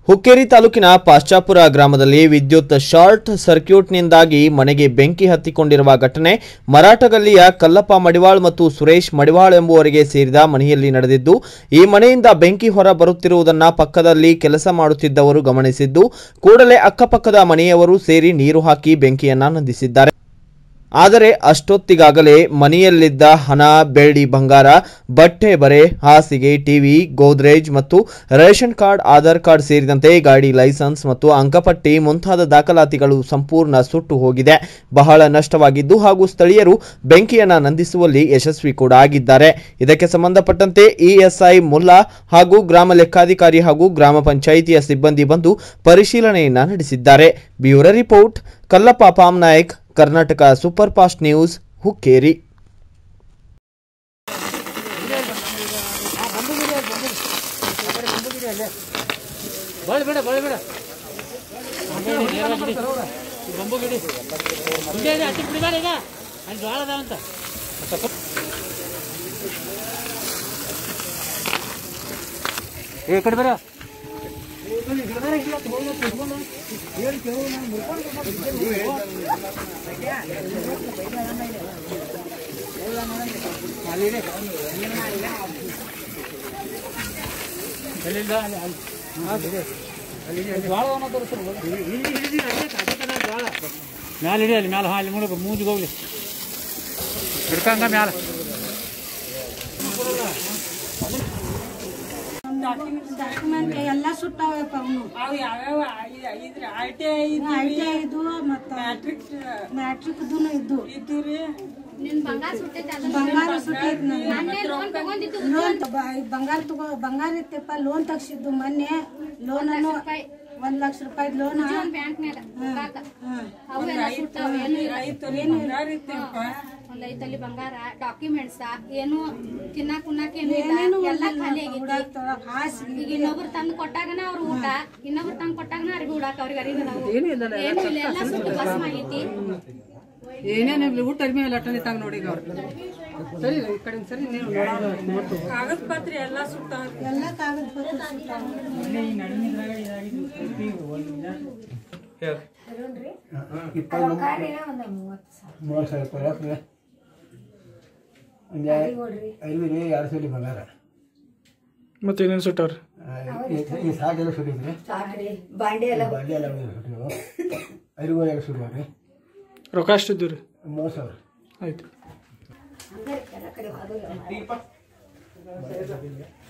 ಹುಕ್ಕೇರಿ ತಾಲೂಕಿನ ಪಾಶ್ಚಾಪುರ ಗ್ರಾಮದಲ್ಲಿ ವಿದ್ಯುತ್ ಶಾರ್ಟ್ ಸರ್ಕ್ಯೂಟ್ನಿಂದಾಗಿ ಮನೆಗೆ ಬೆಂಕಿ ಹತ್ತಿಕೊಂಡಿರುವ ಘಟನೆ ಮರಾಠಗಲ್ಲಿಯ ಕಲ್ಲಪ್ಪ ಮಡಿವಾಳ್ ಮತ್ತು ಸುರೇಶ್ ಮಡಿವಾಳ್ ಎಂಬುವರಿಗೆ ಸೇರಿದ ಮನೆಯಲ್ಲಿ ನಡೆದಿದ್ದು ಈ ಮನೆಯಿಂದ ಬೆಂಕಿ ಹೊರ ಬರುತ್ತಿರುವುದನ್ನು ಪಕ್ಕದಲ್ಲಿ ಕೆಲಸ ಮಾಡುತ್ತಿದ್ದವರು ಗಮನಿಸಿದ್ದು ಕೂಡಲೇ ಅಕ್ಕಪಕ್ಕದ ಮನೆಯವರು ಸೇರಿ ನೀರು ಹಾಕಿ ಬೆಂಕಿಯನ್ನ ನಂದಿಸಿದ್ದಾರೆ ಆದರೆ ಅಷ್ಟೊತ್ತಿಗಾಗಲೇ ಮನೆಯಲ್ಲಿದ್ದ ಹಣ ಬೆಳ್ಳಿ ಬಂಗಾರ ಬಟ್ಟೆ ಬರೆ ಹಾಸಿಗೆ ಟಿವಿ ಗೋದ್ರೇಜ್ ಮತ್ತು ರೇಷನ್ ಕಾರ್ಡ್ ಆಧಾರ್ ಕಾರ್ಡ್ ಸೇರಿದಂತೆ ಗಾಡಿ ಲೈಸೆನ್ಸ್ ಮತ್ತು ಅಂಕಪಟ್ಟಿ ಮುಂತಾದ ದಾಖಲಾತಿಗಳು ಸಂಪೂರ್ಣ ಸುಟ್ಟು ಹೋಗಿದೆ ಬಹಳ ನಷ್ಟವಾಗಿದ್ದು ಹಾಗೂ ಸ್ಥಳೀಯರು ಬೆಂಕಿಯನ್ನ ನಂದಿಸುವಲ್ಲಿ ಯಶಸ್ವಿ ಕೂಡ ಆಗಿದ್ದಾರೆ ಇದಕ್ಕೆ ಸಂಬಂಧಪಟ್ಟಂತೆ ಇಎಸ್ಐ ಮುಲ್ಲಾ ಹಾಗೂ ಗ್ರಾಮ ಲೆಕ್ಕಾಧಿಕಾರಿ ಹಾಗೂ ಗ್ರಾಮ ಪಂಚಾಯಿತಿಯ ಸಿಬ್ಬಂದಿ ಬಂದು ಪರಿಶೀಲನೆಯನ್ನ ನಡೆಸಿದ್ದಾರೆ bureau report Kallappa Pam Nayak Karnataka super fast news Hukkeri ಬಳಿ ಬೇಡ ಬಳಿ ಬೇಡ ಬಂಬು ಗಿಡಿ ಹಿಂಗೆ ಇದೆ ಹತ್ತಿ ಬಿಡಬೇಡ ಈಗ ಅಲ್ಲಿ ಜೋಳ ಅದಾವಂತ ಏ ಕಡೆ ಬರ ಎಲ್ಲಿಂದ ಅಲ್ಲಿ ಅಲ್ಲಿ ಜ್ವಾಳವನ್ನ ತೋರಿಸ್ರು ಮ್ಯಾಲ ಹಿಡಿ ಅಲ್ಲಿ ಮ್ಯಾಲ ಹಾಂ ಅಲ್ಲಿ ಮುಳುಗು ಮೂಜಿಗೆ ಹೋಗ್ಲಿ ಹಿಡ್ಕಂಗ ಮ್ಯಾಲ ಡಾಕ್ಯುಮೆಂಟ್ ಎಲ್ಲ ಸುಟ್ಟಾವಪ್ಪ ಅವನು ಅವು ಯಾವ್ಯಾವ ಇದ್ರ I T I I T I ಇದು ಮತ್ತು ಮ್ಯಾಟ್ರಿಕ್ ಮ್ಯಾಟ್ರಿಕ್ದು ಇದ್ದು ಇದ್ದು ರೀ ಬಂಗಾರ ಸುಟ್ಟೈತಿ ಲೋನ್ ಬಂಗಾರ ತಗೋ ಬಂಗಾರ ಇತ್ತಪ್ಪ ಲೋನ್ ತಗ್ಸಿದ್ದು ಮೊನ್ನೆ ಲೋನ್ ಅನ್ನು ಒಂದ್ ಲಕ್ಷ ರೂಪಾಯಿ ಲೋನ್ ಐದು ತೊಲಿ ಬಂಗಾರ ಇತ್ತಪ್ಪ ಒಂದ್ ಐದ್ ತೊಲಿ ಬಂಗಾರ ಡಾಕ್ಯುಮೆಂಟ್ಸ್ ಏನು ತಿನ್ನಾಕ ಉಣ್ಣಾಕ ಏನು ಇಲ್ಲ ಎಲ್ಲ ಖಾಲಿ ಆಗೈತಿ ಹಾಸಿಗೆ ಈಗ ಇನ್ನೊಬ್ರು ತಂದು ಕೊಟ್ಟಾಗನ ಅವ್ರ ಊಟ ಇನ್ನೊಬ್ರು ತಂದು ಕೊಟ್ಟಾಗನ ಅರ್ಬಿ ಉಡಾಕ ಅವ್ರಿಗೆ ಅರಿವಿ ಅದಾವು ಏನು ಇಲ್ಲ ಎಲ್ಲ ಸುಟ್ಟು ಭಸ್ಮ ಆಗೈತಿ ಏನೇನು ಊಟ ಅರ್ಮಿ ಎಲ್ಲ ಅಟ್ಟನೆ ತಾಗ ನೋಡಿ ಈಗ ಅವ್ರು ಸರಿ ಈ ಕಡೆ ಸರಿ ನೀವು ನೋಡೋದು ಕಾಗದ ಪತ್ರ ಎಲ್ಲ ಸುಟ್ಟಾವ ಎಲ್ಲ ಕಾಗದ ಪತ್ರ ಸುಟ್ಟಾವ ಮೂವತ್ತು ಸಾವಿರ ರೂಪಾಯಿ ಹಾಕ್ರೆ ಒಂದು ಐದು ರೀ ಎರಡು ಸಾವಿರ ಬಂಗಾರ ಮತ್ತೆ ಏನೇನು ಸುಟ್ಟಾರ ಈ ಸಾಕೆಲ್ಲ ಸುಟ್ಟಿದ್ರಿ ಬಾಂಡೆ ಎಲ್ಲ ಸುಟ್ಟಿವು ಐದುವರೆ ಎಲ್ಲ ಸುಡುವ ರೀ ರೊಕ್ಕ ಅಷ್ಟಿದ್ದು ರೀ ಮೂವತ್ತು ಸಾವಿರ ಆಯ್ತು